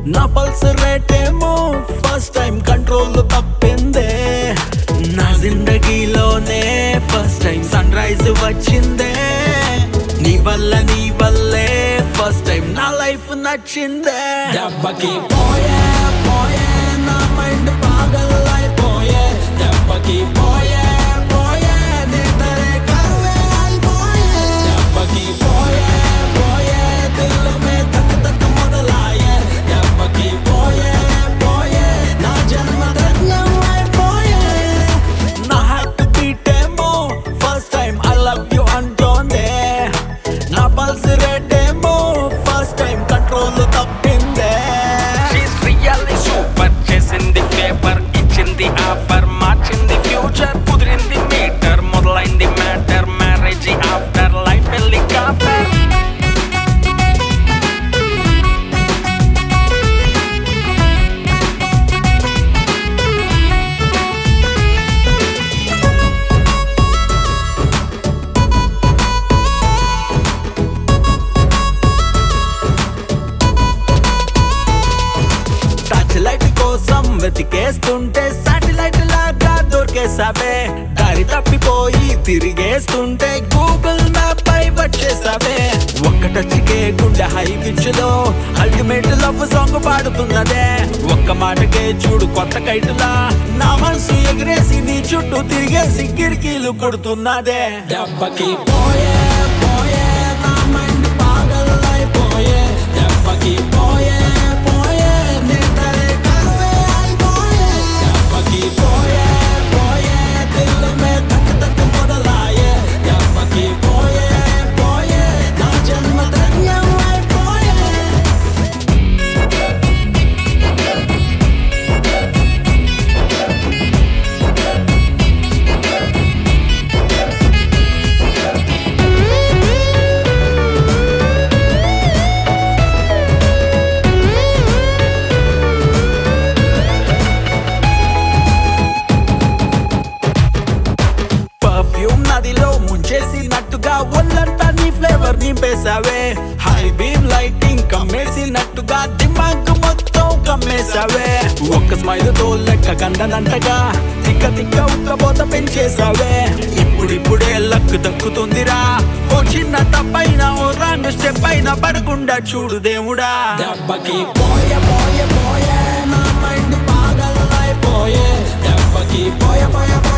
నా pulse rate ఏమో first time control తప్పిందే నా జిందగీలోనే ఫస్ట్ టైం సన్ రైజ్ వచ్చిందే నీ వల్ల నీ వల్లే ఫస్ట్ టైం నా లైఫ్ నచ్చిందే దెబ్బకి పోయే పోయే నా మైండ్ పాగలైపోయే దెబ్బకి పోయే పోయే నిద్రే కరువే అయిపోయే దెబ్బకి పోయే పోయే దిల్ మే తక్ తక్ మొదలాయే దెబ్బకి పోయే పోయే నా జన్మ ధన్యం అయిపోయే నా హార్ట్ బీట్ ఏమో first time I love you అంటోందే నా పల్స్ రేట్ ఏమో ఫస్ట్ టైం కంట్రోల్ తప్పిందే She's really super చేసింది పేపర్ ఇచ్చింది ఆఫర్ మార్చింది ఫ్యూచర్ కుదిరింది మీటర్ మొదలైంది matter marriage after life helicopter touch light కోసం వెతికేస్తుంటే సాటిలైట్ లాగా దొరికేసావే దారి తప్పిపోయి తిరిగేస్తుంటే గూగుల్ మ్యాప్ పై వచ్చేసావే ఒక్క టచ్ కే గుండె హై పిచ్ లో అల్టిమేట్ లవ్ సాంగ్ పాడుతున్నదే ఒక్క మాటకే చూడు కొత్త కైటులా నా మనసు ఎగిరేసి నీ చుట్టూ తిరిగేసి కిరికీలు కొడుతున్నదే దెబ్బకి పోయే పోయే నా మైండ్ పాగలైపోయే దెబ్బకి పోయే పోయే నిద్రే కరువే అయిపోయే దెబ్బకి పోయే పోయే దిల్ మే తక్ తక్ మొదలాయే దెబ్బకి పోయే పోయే నా జన్మ ధన్యం అయిపోయే పర్ఫ్యూమ్ నదిలో ముంచేసినట్టుగా ఒళ్ళంతా నీ ఫ్లేవర్ నింపేశావే హై బీమ్ లైటింగ్ కమ్మేసినట్టుగా దిమాగ్ మొత్తం కమ్మేశావే ఒక్క స్మైల్ తో లెక్క కందనంటగా తిక్క తిక్క ఉక్కబోత పెంచేశావే ఇప్పుడిప్పుడే లక్ దక్కుతుందిరా ఓ చిన్న తప్పైన ఓ రాంగ్ స్టెప్ అయినా పడకుండా చూడు దేవుడా దెబ్బకి పోయే పోయే పోయే నా మైండ్ పాగలైపోయే దెబ్బకి పోయే పోయే